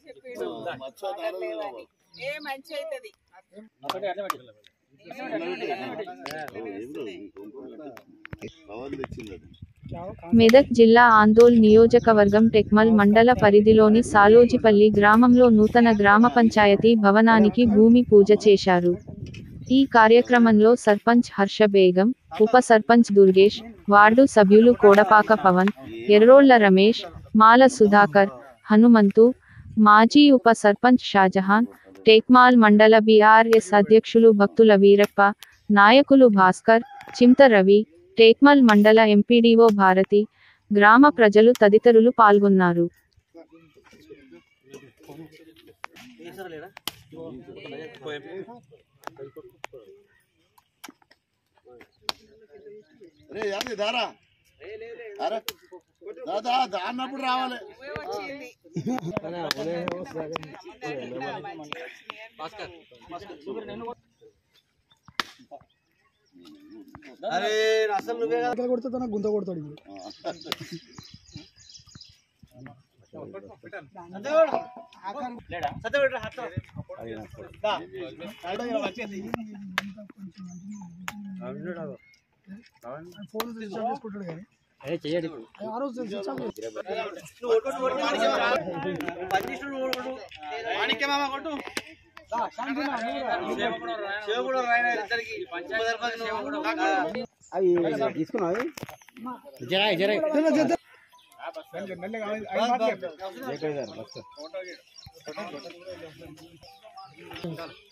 చెప్పిండు మచ్చ వాటర్ లేవని. ఏ మంచి అవుతుంది పవన్ తెచ్చింది మెదక్ జిల్లా ఆందోల్ నియోజకవర్గం టెక్మల్ మండల పరిధిలోని సాలోజిపల్లి గ్రామంలో నూతన గ్రామ పంచాయతీ భవనానికి భూమి పూజ చేశారు ఈ కార్యక్రమంలో సర్పంచ్ హర్ష బేగం ఉప సర్పంచ్ దుర్గేష్ వార్డు సభ్యులు కోడపాక పవన్ ఎర్రోళ్ల రమేష్ మాల సుధాకర్ హనుమంతు మాజీ ఉప సర్పంచ్ షాజహాన్ టేక్మాల్ మండల బీఆర్ఎస్ అధ్యక్షులు భక్తుల వీరప్ప నాయకులు భాస్కర్ చింత రవి టేక్మల్ మండల ఎంపీడీఓ భారతి గ్రామ ప్రజలు తదితరులు పాల్గొన్నారు రే యాది దారా అరే దాదా దాన్నప్పుడు రావాలి నువ్వే వచ్చింది కొడితే తన గుంత కొడతాడు ఇప్పుడు ఫోన్ స్విచ్ ఆఫ్ చేసుకుంటాడు కానీ ఆ రోజు స్విచ్ ఆఫ్ చేసి- జర, జర, జర.